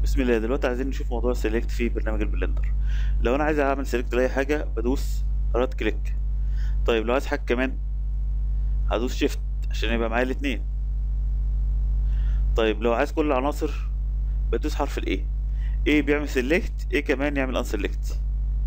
بسم الله دلوقتي عايزين نشوف موضوع السيلكت في برنامج البلندر لو انا عايز اعمل سيلكت لاي حاجه بدوس رات كليك طيب لو عايز حاجه كمان هدوس شيفت عشان يبقى معايا الاتنين طيب لو عايز كل العناصر بدوس حرف الاي ايه بيعمل سيلكت ايه كمان يعمل ان سيلكت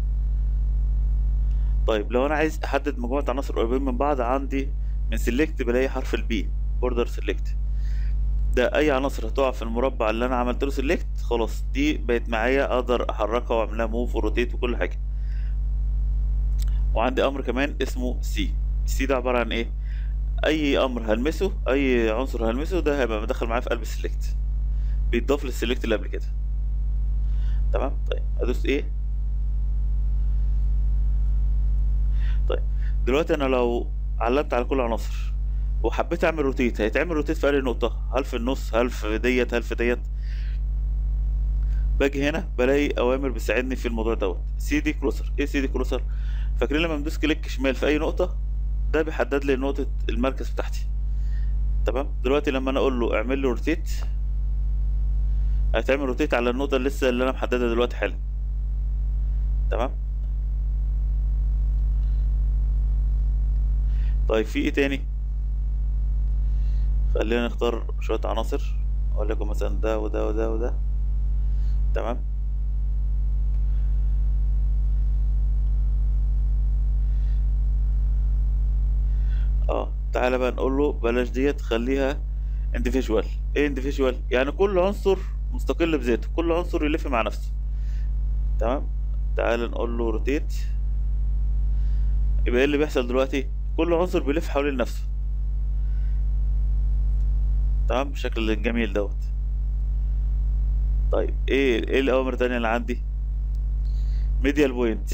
طيب لو انا عايز احدد مجموعه عناصر قريبين من بعض عندي من سيلكت بلاقي حرف البي بوردر سيلكت ده اي عناصر هتقع في المربع اللي انا عملت له سيلكت خلاص دي بقت معايا اقدر احركها واعملها موف وروتيت وكل حاجه وعندي امر كمان اسمه سي السي ده عباره عن ايه اي امر هلمسه اي عنصر هلمسه ده هيبقى مدخل معايا في قلب السيلكت بيتضاف للسيلكت اللي قبل كده تمام طيب ادوس ايه طيب دلوقتي انا لو علمت على كل عناصر وحبيت اعمل روتيت هيتعمل روتيت في اي نقطة هل في النص هل في ديت هل في ديت باجي هنا بلاقي اوامر بتساعدني في الموضوع دوت سي دي كروسر ايه سي دي كروسر فاكرين لما بدوس كليك شمال في اي نقطة ده بيحدد لي نقطة المركز بتاعتي تمام دلوقتي لما انا اقول له اعمل لي روتيت هتعمل روتيت على النقطة اللي لسه اللي انا محددها دلوقتي حالا تمام طيب في ايه تاني خلينا نختار شوية عناصر اقول لكم مثلا ده وده وده وده تمام اه تعالى بقى نقول له بلاش ديت خليها individual ايه individual يعني كل عنصر مستقل بذاته كل عنصر يلف مع نفسه تمام تعالى نقول له روتيت يبقى ايه اللي بيحصل دلوقتي كل عنصر بيلف حوالين نفسه تمام بالشكل الجميل دوت طيب ايه ايه الاوامر التانية اللي عندي ميديال بوينت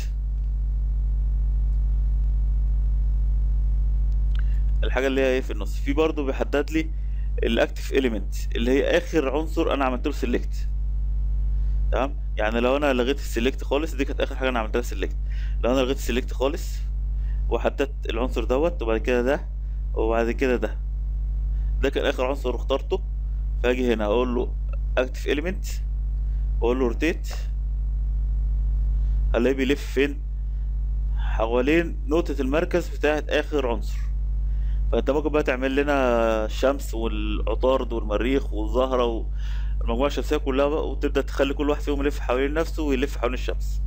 الحاجة اللي هي ايه في النص في برضو بيحدد لي الاكتف اليمنت اللي هي اخر عنصر انا عملت له سيلكت تمام يعني لو انا لغيت السيلكت خالص دي كانت اخر حاجه انا عملتها سيلكت لو انا لغيت السيلكت خالص وحددت العنصر دوت وبعد كده ده وبعد كده ده ده كان اخر عنصر اخترته فاجي هنا اقول له اكتف اليمنت واقول له روتيت هلاقيه بيلف فين حوالين نقطة المركز بتاعت اخر عنصر فانت ممكن بقى تعمل لنا الشمس والعطارد والمريخ والزهرة والمجموعة الشمسية كلها بقى وتبدأ تخلي كل واحد فيهم يلف حوالين نفسه ويلف حوالين الشمس